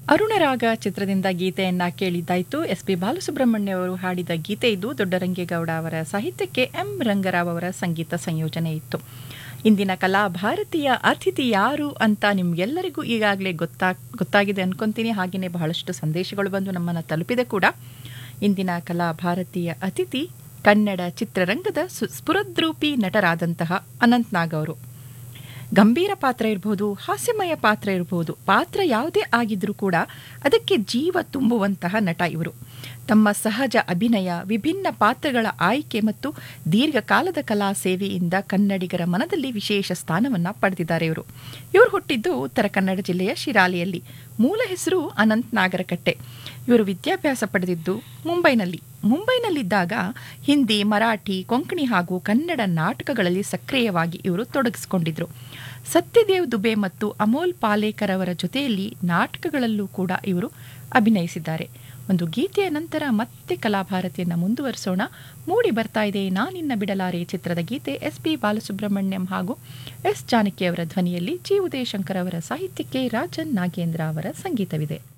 ಅರುಣರಾಗ ಚಿತ್ರದಿಂದ ಗೀತೆಯನ್ನ ಕೇಳಿದ್ದಾಯಿತು S P Balasubramanya ಅವರು ಹಾಡಿದ ಗೀತೆ ಇದು ದೊಡ್ಡರಂಗೇಗೌಡ ಅವರ ಸಾಹಿತ್ಯಕ್ಕೆ ಎಂ ರಂಗರಾವ್ ಅವರ ಸಂಗೀತ ಸಂಯೋಜನೆ ಇತ್ತು ಇಂದಿನ ಕಲಾ ಭಾರತೀಯ ಅತಿಥಿ ಯಾರು ಅಂತ ನಿಮ್ಗೆಲ್ಲರಿಗೂ ಈಗಾಗಲೇ ಗೊತ್ತಾ ಗೊತ್ತಾಗಿದೆ ಅನ್ಕೊಂತೀನಿ ಹಾಗೆಯೇ ಬಹಳಷ್ಟು ಸಂದೇಶಗಳು ಬಂದು ನಮ್ಮನ್ನು ತಲುಪಿದೆ ಕೂಡ ಇಂದಿನ ಕಲಾ ಭಾರತೀಯ ಅತಿಥಿ ಕನ್ನಡ ಚಿತ್ರರಂಗದ ಸು- ಸ್ಫುರದ್ರೂಪಿ ನಟರಾದಂತಹ ಅನಂತ್ ನಾಗ್ ಅವರು ಗಂಭೀರ ಪಾತ್ರ ಇರಬಹುದು ಹಾಸ್ಯಮಯ ಪಾತ್ರ ಇರಬಹುದು ಪಾತ್ರ ಯಾವುದೇ ಆಗಿದ್ರೂ ಕೂಡ ಅದಕ್ಕೆ ಜೀವ ತುಂಬುವಂತಹ ನಟ ಇವರು ತಮ್ಮ ಸಹಜ ಅಭಿನಯ ವಿಭಿನ್ನ ಪಾತ್ರಗಳ ಆಯ್ಕೆ ಮತ್ತು ದೀರ್ಘಕಾಲದ ಕಲಾ ಸೇವೆಯಿಂದ ಕನ್ನಡಿಗರ ಮನದಲ್ಲಿ ವಿಶೇಷ ಸ್ಥಾನವನ್ನು ಪಡೆದಿದ್ದಾರೆ ಇವರು ಇವರು ಹುಟ್ಟಿದ್ದು ಉತ್ತರ ಕನ್ನಡ ಜಿಲ್ಲೆಯ ಶಿರಾಲಿಯಲ್ಲಿ ಮೂಲ ಹೆಸರು ಅನಂತ್ ನಾಗರಕಟ್ಟೆ ಇವರು ವಿದ್ಯಾಭ್ಯಾಸ ಪಡೆದಿದ್ದು ಮುಂಬೈನಲ್ಲಿ ಮುಂಬೈನಲ್ಲಿದ್ದಾಗ ಹಿಂದಿ ಮರಾಠಿ ಕೊಂಕಣಿ ಹಾಗೂ ಕನ್ನಡ ನಾಟಕಗಳಲ್ಲಿ ಸಕ್ರಿಯವಾಗಿ ಇವರು ತೊಡಗಿಸಿಕೊಂಡಿದ್ರು ಸತ್ಯದೇವ್ ದುಬೆ ಮತ್ತು ಅಮೋಲ್ ಪಾಲೇಕರ್ ಅವರ ಜೊತೆಯಲ್ಲಿ ನಾಟಕಗಳಲ್ಲೂ ಕೂಡ ಇವರು ಅಭಿನಯಿಸಿದ್ದಾರೆ ಒಂದು ಗೀತೆಯ ನಂತರ ಮತ್ತೆ ಕಲಾಭಾರತಿಯನ್ನು ಮುಂದುವರಿಸೋಣ ಮೂಡಿ ಬರ್ತಾ ಇದೆ ನಾನಿನ್ನ ಬಿಡಲಾರೆ ಚಿತ್ರದ ಗೀತೆ ಎಸ್ ಪಿ ಬಾಲಸುಬ್ರಹ್ಮಣ್ಯಂ ಹಾಗೂ ಎಸ್ ಜಾನಕಿ ಅವರ ಧ್ವನಿಯಲ್ಲಿ ಜಿ ಉದಯಶಂಕರ್ ಅವರ ಸಾಹಿತ್ಯಕ್ಕೆ ರಾಜನ್ ನಾಗೇಂದ್ರ ಅವರ ಸಂಗೀತವಿದೆ